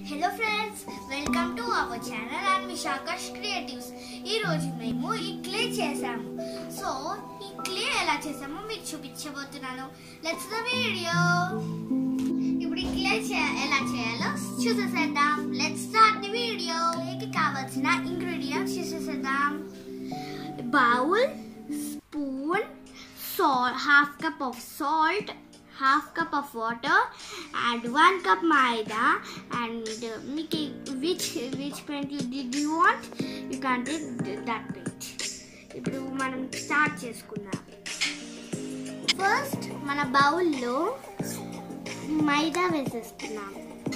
hello friends welcome to our channel and విశాఖష్ creatives ఈ రోజు మేము ఈ క్లే చేసాము సో ఈ క్లే ఎలా చేసామో మీకు చూపించబోతున్నాను లెట్స్ ద వీడియో ఇప్పుడు ఈ క్లే ఎలా చేయాలో చూసేసేద్దాం లెట్స్ స్టార్ట్ ది వీడియో క్లేకి కావాల్సిన ఇంగ్రీడియంట్స్ చూసేసేద్దాం bowl spoon salt half cup of salt half cup of water and one cup maida and uh, make a, which which paint you did you want you can do that paint ఇప్పుడు మనం start చేసుకుందాం first మన బౌల్లో మైదా వేసేసుకున్నాం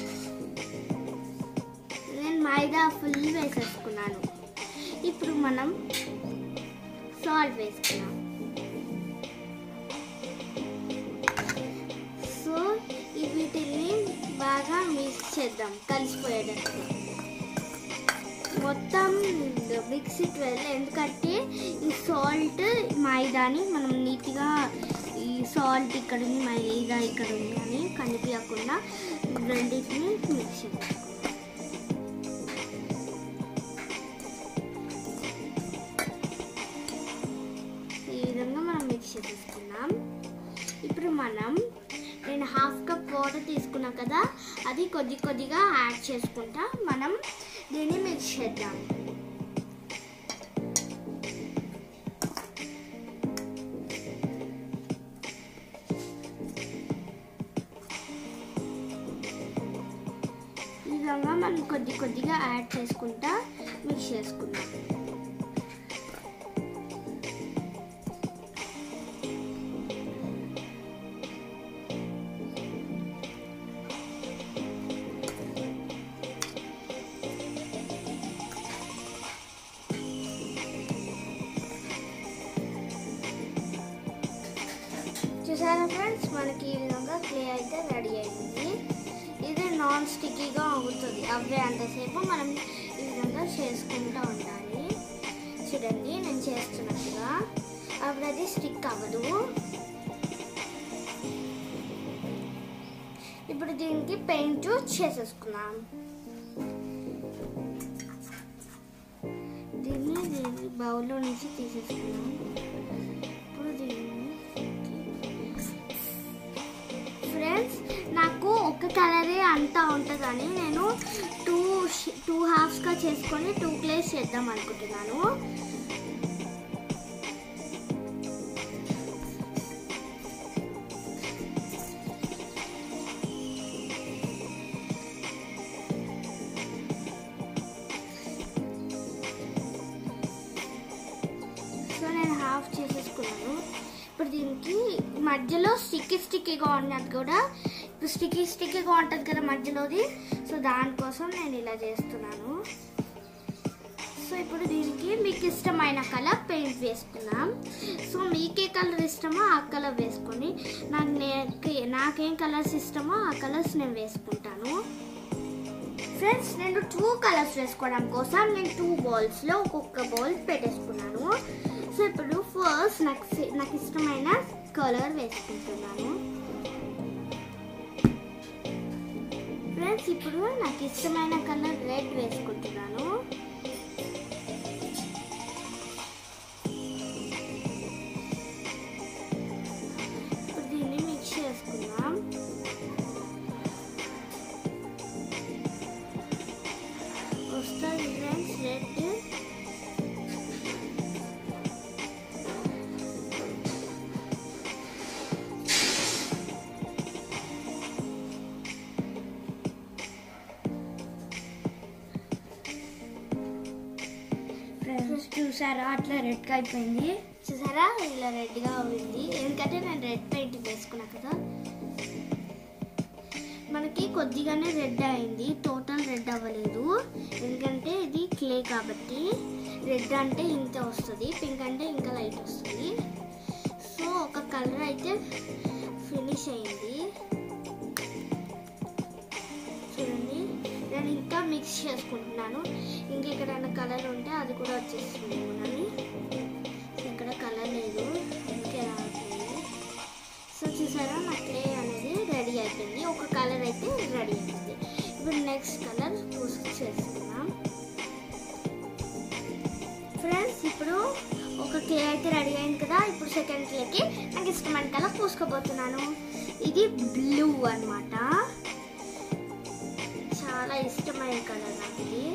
నేను మైదా full వేసేసుకున్నాను ఇప్పుడు మనం సాల్ట్ వేసుకున్నాం సో ఈ వీటిని బాగా మిక్స్ చేద్దాం కలిసిపోయేటట్టు మొత్తం మిక్స్ ఇట్ వెళ్ళి ఎందుకంటే ఈ సాల్ట్ మైదాని మనం నీట్గా ఈ సాల్ట్ ఇక్కడ ఉంది మైదా ఇక్కడ ఉంది అని కనిపించకుండా రెండింటిని మిక్స్ చేద్దాం ఈ విధంగా మనం మిక్స్ చేసేసుకున్నాం ఇప్పుడు మనం నేను హాఫ్ కప్ వాటర్ తీసుకున్నా కదా అది కొద్ది కొద్దిగా యాడ్ చేసుకుంటా మనం దీన్ని మిక్స్ చేద్దాం ఈ విధంగా మనం కొద్ది కొద్దిగా యాడ్ చేసుకుంటా మిక్స్ చేసుకుందాం చూసారా ఫ్రెండ్స్ మనకి ఈ విధంగా క్లే అయితే రెడీ అయింది ఇది నాన్ స్టిక్కీగా అవుతుంది అవే అంతసేపు మనం ఈ విధంగా చేసుకుంటూ ఉండాలి చూడండి నేను చేస్తున్నట్టుగా అప్పుడు అది స్టిక్ అవ్వదు ఇప్పుడు దీనికి పెయింట్ చేసేసుకున్నాం దీన్ని దీన్ని బౌల్లో నుంచి తీసేసుకున్నాం ఇప్పుడు దీన్ని ఫ్రెండ్స్ నాకు ఒక కలరే అంతా ఉంటుందని నేను టూ టూ హాఫ్స్గా చేసుకొని టూ ప్లేస్ చేద్దాం అనుకుంటున్నాను సో నేను హాఫ్ చేసేసుకున్నాను ఇప్పుడు దీనికి మధ్యలో స్టిక్కీ స్టిక్కీగా ఉన్నది కూడా ఇప్పుడు స్టిక్కీ స్టిక్కీగా ఉంటుంది కదా మధ్యలోది సో దానికోసం నేను ఇలా చేస్తున్నాను సో ఇప్పుడు దీనికి మీకు ఇష్టమైన కలర్ పెయింట్ వేసుకున్నాం సో మీకే కలర్ ఇష్టమో ఆ కలర్ వేసుకొని నాకు నే- నాకేం కలర్స్ ఇష్టమో ఆ కలర్స్ నేను వేసుకుంటాను ఫ్రెండ్స్ నేను టూ కలర్స్ వేసుకోవడం కోసం నేను టూ బాల్స్లో ఒక్కొక్క బాల్ పెట్టేసుకున్నాను సో ఇప్పుడు ఫస్ట్ నాకు సి- నాకు ఇష్టమైన కలర్ వేసుకుంటున్నాను ఫ్రెండ్స్ ఇప్పుడు నాకు ఇష్టమైన కలర్ రెడ్ వేసుకుంటున్నాను ఇప్పుడు దీన్ని మిక్స్ చేసుకుందాం వస్తుంది ఫ్రెండ్స్ రెడ్ ఫ్రెండ్స్ చూసారా అట్లా రెడ్గా అయిపోయింది చూసారా ఇలా రెడ్గా అయింది ఎందుకంటే నేను రెడ్ పెయింట్ వేసుకున్నా కదా మనకి కొద్దిగానే రెడ్ అయింది టోటల్ రెడ్ అవ్వలేదు ఎందుకంటే ఇది క్లే కాబట్టి రెడ్ అంటే ఇంత వస్తుంది పింక్ అంటే ఇంకా లైట్ వస్తుంది సో ఒక కలర్ అయితే ఫినిష్ అయింది చూడండి నేను ఇంకా మిక్స్ చేసుకుంటున్నాను ఇంకా ఎక్కడైనా కలర్ ఉంటే అది కూడా వచ్చేస్తుంది అని ఇక్కడ కలర్ లేదు అందుకే రావట్లేదు సో చూసారా నా క్లే అనేది రెడీ అయిపోయింది ఒక కలర్ అయితే రెడీ అయిపోయింది ఇప్పుడు నెక్స్ట్ కలర్ పూసుకొచ్చేస్తున్నాం ఫ్రెండ్స్ ఇప్పుడు ఒక క్లే అయితే రెడీ అయింది కదా ఇప్పుడు సెకండ్ క్లేకి నాకు ఇష్టమైన కలర్ పూసుకోబోతున్నాను ఇది బ్లూ అన్నమాట చాలా ఇష్టమైన కలర్ నాకు ఇది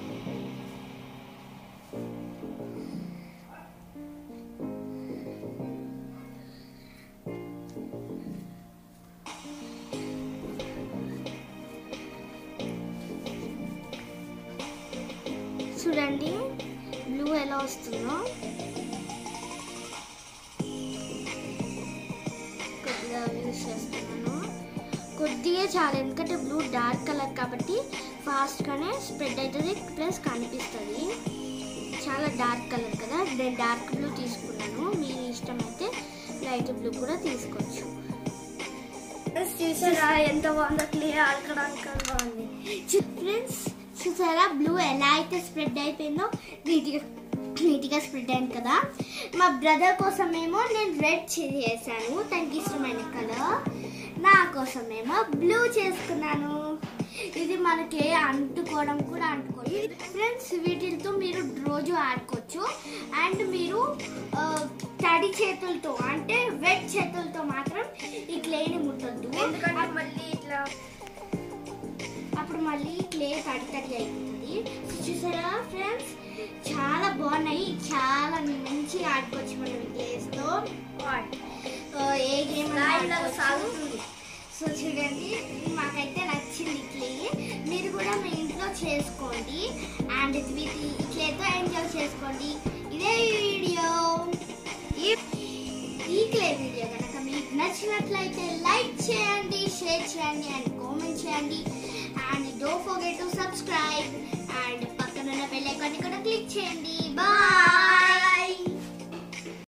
చూడండి బ్లూ ఎలా వస్తుందో కొద్దిగా యూస్ చేస్తున్నాను కొద్దిగా చాలా ఎందుకంటే బ్లూ డార్క్ కలర్ కాబట్టి ఫాస్ట్గానే స్ప్రెడ్ అవుతుంది ప్లస్ కనిపిస్తుంది చాలా డార్క్ కలర్ కదా నేను డార్క్ బ్లూ తీసుకున్నాను మీ ఇష్టమైతే లైట్ బ్లూ కూడా తీసుకోవచ్చు చూసారా ఎంత బాగుందో క్లియర్ ఆడుకోవడానికి బాగుంది ఫ్రెండ్స్ చూసారా బ్లూ ఎలా అయితే స్ప్రెడ్ అయిపోయిందో నీట్గా నీట్గా స్ప్రెడ్ అయింది కదా మా బ్రదర్ కోసమేమో నేను రెడ్ చేశాను తనకి ఇష్టమైన కలర్ నా కోసమేమో బ్లూ చేసుకున్నాను ఇది మనకి అంటుకోవడం కూడా అంటుకోవచ్చు ఫ్రెండ్స్ వీటితో మీరు రోజు ఆడుకోవచ్చు అండ్ మీరు ఆ, తడి చేతులతో అంటే వెట్ చేతులతో మాత్రం ఈ క్లేని ముట్టొద్దు ఎందుకంటే మళ్ళీ ఇట్లా అప్పుడు మళ్ళీ క్లే తడి తడి అయిపోతుంది సో చూసారా ఫ్రెండ్స్ చాలా బాగున్నాయి చాలా మంచిగా ఆడుకోవచ్చు మనం క్లేస్తో ఏ గేమ్ రాయిలాగా సాగుతుంది సో చూడండి మాకైతే నచ్చింది క్లే మీరు కూడా మీ ఇంట్లో చేసుకోండి అండ్ విత్ ఈ క్లేతో ఎంజాయ్ చేసుకోండి ఇదే వీడియో ఈ ఈ క్లే వీడియో కనుక మీకు నచ్చినట్లయితే లైక్ చేయండి షేర్ చేయండి అండ్ కామెంట్ చేయండి and don't forget to subscribe and పక్కన ఉన్న బెల్ ఐకాన్ కూడా క్లిక్ చేయండి బాయ్